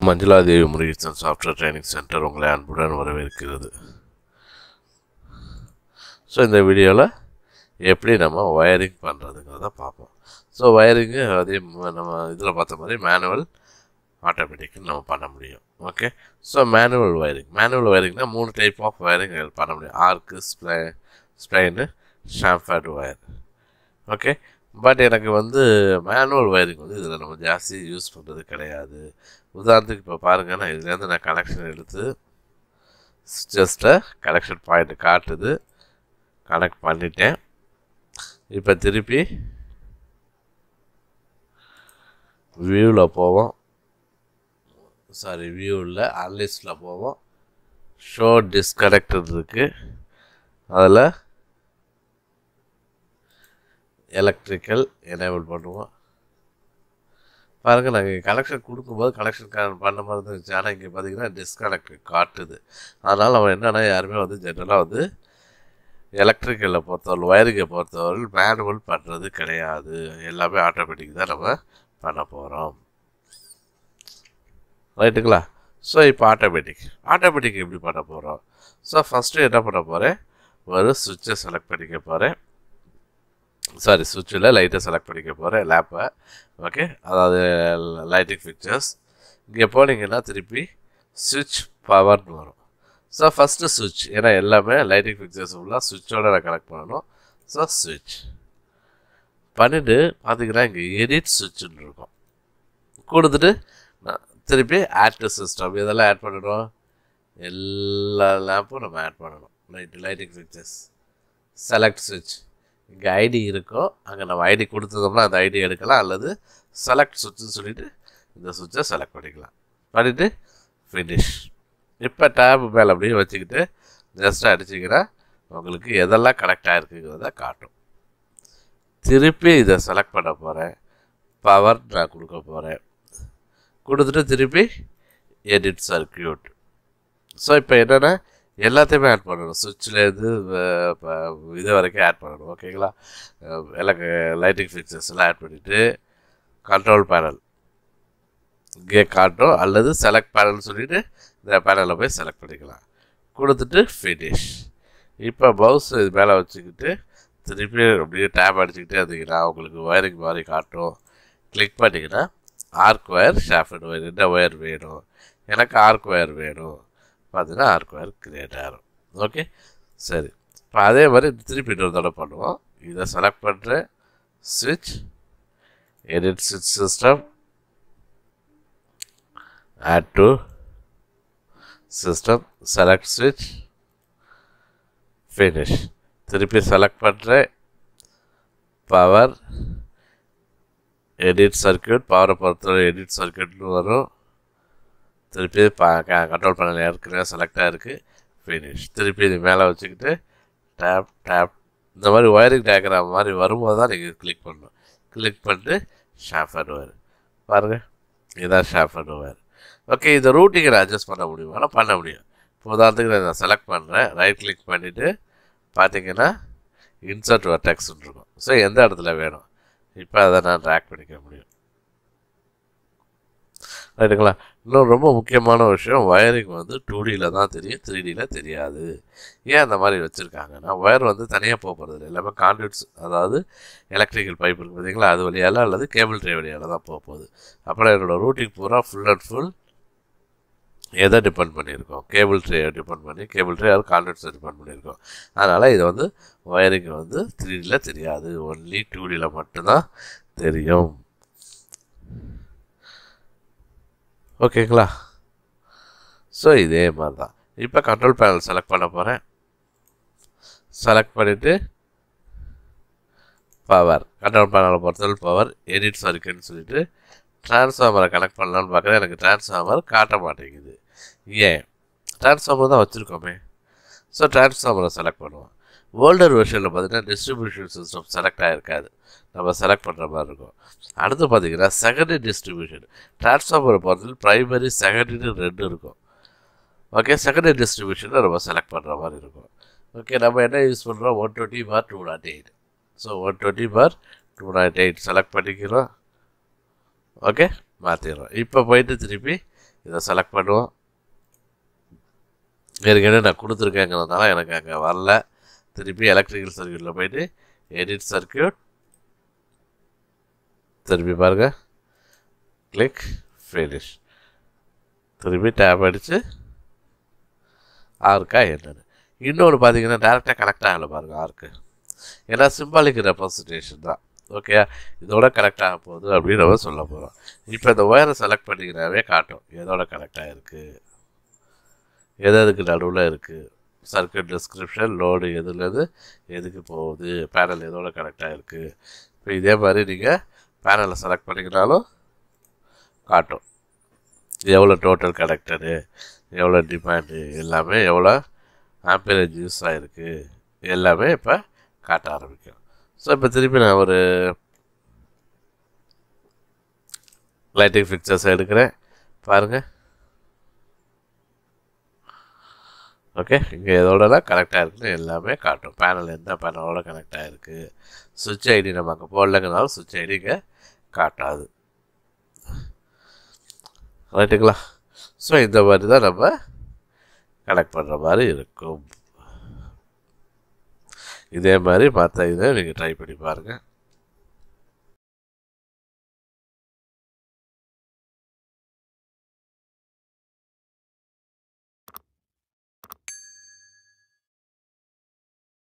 Manjula Devi Murugesan software training centre உங்களை அன்புடன் வரவேற்கிறது ஸோ இந்த வீடியோவில் எப்படி நம்ம ஒயரிங் பண்ணுறதுங்கிறத பார்ப்போம் ஸோ ஒயரிங்கு அதே ம- நம்ம இதில் பார்த்த மாதிரி மேனுவல் ஆட்டோமேட்டிக்னு நம்ம பண்ண முடியும் okay so manual wiring manual ஒயரிங்னா மூணு டைப் ஆஃப் ஒயரிங் பண்ண முடியும் ஆர்க்கு ஸ்ப்ளை ஸ்ப்ளைனு ஷாம்ஃபேட் ஒயர் ஓகே பட் எனக்கு வந்து மேனுவல் ஒயரிங் வந்து இதில் நம்ம ஜாஸ்தி யூஸ் பண்ணுறது கிடையாது உதாரணத்துக்கு இப்போ பாருங்கள் நான் இதுலேருந்து நான் கனெக்ஷன் எடுத்து ஜஸ்ட்டை கனெக்ஷன் பாயிண்ட் காட்டுது கனெக்ட் பண்ணிட்டேன் இப்போ திருப்பி வியூவில் போவோம் சாரி வியூவில் அன்லிஸ்டில் போவோம் ஷோ டிஸ்கனெக்டட் இருக்குது அதில் எலக்ட்ரிக்கல் எனேபிள் பண்ணுவோம் பாருங்கள் நாங்கள் கனெக்ஷன் கொடுக்கும்போது கனெக்ஷன் பண்ண மாதிரி தான் இருந்துச்சு ஆனால் இங்கே பார்த்தீங்கன்னா டிஸ்கனெக்ட் காட்டுது அதனால் அவன் என்னென்னா யாருமே வந்து ஜென்ரலாக வந்து எலக்ட்ரிக்கலை பொறுத்தவரை ஒயரிங்கை பொறுத்தவரை மேனுவல் பண்ணுறது கிடையாது எல்லாமே ஆட்டோமேட்டிக் தான் நம்ம பண்ண போகிறோம் ரைட்டுங்களா ஸோ இப்போ ஆட்டோமேட்டிக் ஆட்டோமேட்டிக் எப்படி பண்ண போகிறோம் ஸோ ஃபஸ்ட்டு என்ன பண்ண போகிறேன் ஒரு சுவிட்சை செலக்ட் பண்ணிக்க போகிறேன் சாரி சுவிட்சில் லைட்டை செலக்ட் பண்ணிக்க போகிறேன் லேப்பை ஓகே அதாவது லைட்டிங் ஃபிக்சர்ஸ் இங்கே போனீங்கன்னா திருப்பி சுவிட்ச் பவர்னு வரும் ஸோ ஃபஸ்ட்டு சுவிட்ச் ஏன்னா எல்லாமே லைட்டிங் ஃபிக்சர்ஸ் ஃபுல்லாக சுவிட்சோட நான் கனெக்ட் பண்ணணும் ஸோ சுவிட்ச் பண்ணிவிட்டு பார்த்தீங்கன்னா இங்கே எடிட் சுவிட்சுன்னு இருக்கும் கொடுத்துட்டு நான் திருப்பி ஆட் டு சிஸ்டம் இதெல்லாம் ஆட் பண்ணணும் எல்லா லேம்பும் நம்ம ஆட் பண்ணணும் லைட் லைட்டிங் ஃபிக்சர்ஸ் செலக்ட் சுவிட்ச் இங்கே ஐடி இருக்கும் அங்கே நம்ம ஐடி கொடுத்ததோம்னா அந்த ஐடி எடுக்கலாம் அல்லது செலக்ட் சுவிட்சுன்னு சொல்லிட்டு இந்த சுவிட்சை செலக்ட் பண்ணிக்கலாம் பண்ணிவிட்டு ஃபினிஷ் இப்போ டேப் மேலே அப்படியே வச்சுக்கிட்டு ஜஸ்ட் அடிச்சிங்கன்னா உங்களுக்கு எதெல்லாம் கனெக்ட் ஆகிருக்குங்கிறத காட்டும் திருப்பி இதை செலக்ட் பண்ண போகிறேன் பவர் நான் கொடுக்க போகிறேன் கொடுத்துட்டு திருப்பி எடிட் சர்க்கியூட் ஸோ இப்போ என்னென்னா எல்லாத்தையுமே ஆட் பண்ணணும் சுவிட்ச்லேருந்து இது வரைக்கும் ஆட் பண்ணணும் ஓகேங்களா அஹ் எல்லாம் லைட்டிங் ஃபிக்சர்ஸ் எல்லாம் ஆட் பண்ணிவிட்டு கண்ட்ரோல் பேனல் இங்கே காட்டும் அல்லது செலக்ட் பேனல் சொல்லிவிட்டு இந்த பேனலில் போய் செலக்ட் பண்ணிக்கலாம் கொடுத்துட்டு ஃபினிஷ் இப்போ பவுஸ் இது மேலே வச்சுக்கிட்டு திருப்பி அப்படியே டேப் அடிச்சுக்கிட்டே இருந்தீங்கன்னா உங்களுக்கு ஒயரிங் மாதிரி காட்டும் கிளிக் பண்ணிங்கன்னா ஆர்க் ஒயர் ஷாஃப்ட் ஒயர் என்ன ஒயர் வேணும் எனக்கு ஆர்க் ஒயர் வேணும் பார்த்தீங்கன்னா ஆர்க் ஒயர் கிரியேட் ஆகிரும் ஓகே சரி இப்போ அதே மாதிரி திருப்பி இன்னொரு தடவை பண்ணுவோம் இதை செலக்ட் பண்ணுறேன் ஸ்விட்ச் எடிட் ஸ்விட்ச் system add to system select ஸ்விட்ச் ஃபினிஷ் திருப்பி செலக்ட் பண்ணுறேன் பவர் எடிட் சர்க்கியூட் பவரை பொறுத்தவரை எடிட் சர்க்கியூட்னு வரும் திருப்பி பா கண்ட்ரோல் பேனல் ஏற்கனவே செலக்ட் ஆகிருக்கு ஃபினிஷ் திருப்பி இது மேலே வச்சுக்கிட்டு டேப் டேப் இந்த மாதிரி ஒயரிங் டயக்ராம் மாதிரி வரும்போது தான் நீங்கள் கிளிக் பண்ணணும் கிளிக் பண்ணிட்டு ஷாஃபர் ஒயர் பாருங்கள் இதுதான் ஷாஃபர் ஒயர் ஓகே இந்த ரூட்டிங்கை நான் அட்ஜஸ்ட் பண்ண முடியுமா பண்ண முடியும் இப்போ உதாரணத்துக்கு நான் செலக்ட் பண்ணுறேன் ரைட் கிளிக் பண்ணிவிட்டு பார்த்தீங்கன்னா இன்சர்ட் வர்டெக்ஸ்னு இருக்கும் ஸோ எந்த இடத்துல வேணும் இப்போ அதை நான் ட்ராக் பண்ணிக்க முடியும் ரைட்டுங்களா இன்னும் ரொம்ப முக்கியமான விஷயம் ஒயரிங் வந்து டூ டியில் தான் தெரியும் த்ரீ டியில் தெரியாது ஏன் அந்த மாதிரி வச்சுருக்காங்கன்னா ஒயர் வந்து தனியாக போக போகிறது இல்லை எல்லாமே கான்ட்யூட்ஸ் அதாவது எலக்ட்ரிக்கல் பைப் இருக்குது பார்த்தீங்களா அது வழியால் அல்லது கேபிள் ட்ரே வழியால் தான் போக போகுது அப்புறம் என்னோடய ரூட்டிங் பூரா ஃபுல் அண்ட் ஃபுல் எதை டிபெண்ட் பண்ணியிருக்கோம் கேபிள் ட்ரே டிபெண்ட் பண்ணி கேபிள் ட்ரே அது கான்ட்ராக்ட்ஸை டிபெண்ட் பண்ணியிருக்கோம் அதனால் இது வந்து ஒயரிங் வந்து த்ரீ டியில் தெரியாது ஒன்லி டூ டியில் மட்டும்தான் தெரியும் ஓகேங்களா ஸோ இதே மாதிரி தான் இப்போ கண்ட்ரோல் பேனல் செலக்ட் பண்ண போகிறேன் செலக்ட் பண்ணிவிட்டு பவர் கண்ட்ரோல் பேனலை பொறுத்தவரை பவர் எடிட் சர்க்கியூட்னு சொல்லிட்டு டிரான்ஸ்ஃபார்மரை கனெக்ட் பண்ணலான்னு பார்க்குறேன் எனக்கு டிரான்ஸ்ஃபார்மர் காட்ட மாட்டேங்குது ஏன் டிரான்ஸ்ஃபார்மர் தான் வச்சுருக்கோமே ஸோ டிரான்ஸ்ஃபார்மரை செலக்ட் பண்ணுவோம் ஓல்டர் வெர்ஷனில் பார்த்தீங்கன்னா டிஸ்ட்ரிபியூஷன் சிஸ்டம் செலக்ட் ஆகிருக்காது நம்ம செலக்ட் பண்ணுற மாதிரி இருக்கும் அடுத்து பார்த்தீங்கன்னா செகண்டரி டிஸ்ட்ரிபியூஷன் டிரான்ஸ்ஃபார்மரை பொறுத்தவரை ப்ரைமரி செகண்டரி ரெண்டு இருக்கும் ஓகே செகண்டரி டிஸ்ட்ரிபியூஷனை நம்ம செலக்ட் பண்ணுற மாதிரி இருக்கும் ஓகே நம்ம என்ன யூஸ் பண்ணுறோம் one twenty four two not eight so one twenty four two not eight select பண்ணிக்கிறோம் ஓகே மாற்றிடுறோம் இப்போ போயிட்டு திருப்பி இதை செலக்ட் பண்ணுவோம் ஏற்கனவே நான் கொடுத்துருக்கேங்கிறதுனால எனக்கு அங்கே வரல திருப்பி எலக்ட்ரிக்கல் சர்க்கியூட்டில் போயிட்டு எடிட் சர்க்கியூட் திருப்பி பாருங்கள் கிளிக் ஃபினிஷ் திருப்பி டேப் அடித்து ஆர்க்கா என்னன்னு இன்னொன்று பார்த்தீங்கன்னா டேரெக்டாக கனெக்ட் ஆகலை பாருங்கள் ஆர்க்கு ஏன்னா சிம்பாலிக் ரெப்ரசன்டேஷன் தான் ஓகே இதோட கனெக்ட் ஆக போகுது அப்படின்னு நம்ம சொல்ல போகிறோம் இப்போ இந்த ஒயரை செலக்ட் பண்ணிக்கிறாவே காட்டும் எதோட கனெக்ட் ஆகிருக்கு எது எதுக்கு நடுவில் இருக்குது சர்க்கியூட் டிஸ்கிரிப்ஷன் லோடு எதுலேருந்து எதுக்கு போகுது பேனல் எதோட கனெக்ட் ஆகிருக்கு இப்போ இதே மாதிரி நீங்கள் பேனலை செலக்ட் பண்ணிக்கினாலும் காட்டும் எவ்வளோ டோட்டல் கனெக்டடு எவ்வளோ டிமாண்டு எல்லாமே எவ்வளோ ஆம்பரேஜ் யூஸ் ஆகிருக்கு எல்லாமே இப்போ காட்ட ஆரம்பிக்கும் ஸோ இப்போ திருப்பி நான் ஒரு லைட்டிங் ஃபிக்சர்ஸ் எடுக்கிறேன் பாருங்கள் ஓகே இங்கே எதோடலாம் கனெக்ட் ஆகிருக்குன்னு எல்லாமே காட்டும் பேனல் எந்த பேனலோட கனெக்ட் ஆகிருக்கு சுவிட்ச் ஐடி நம்ம அங்கே போடலங்கிறனால சுவிட்ச் ஐடி இங்கே காட்டாது ரைட்டுங்களா ஸோ இந்த மாதிரி தான் நம்ம கனெக்ட் பண்ணுற மாதிரி இருக்கும் இதே மாதிரி மற்ற இதை நீங்கள் ட்ரை பண்ணி பாருங்கள்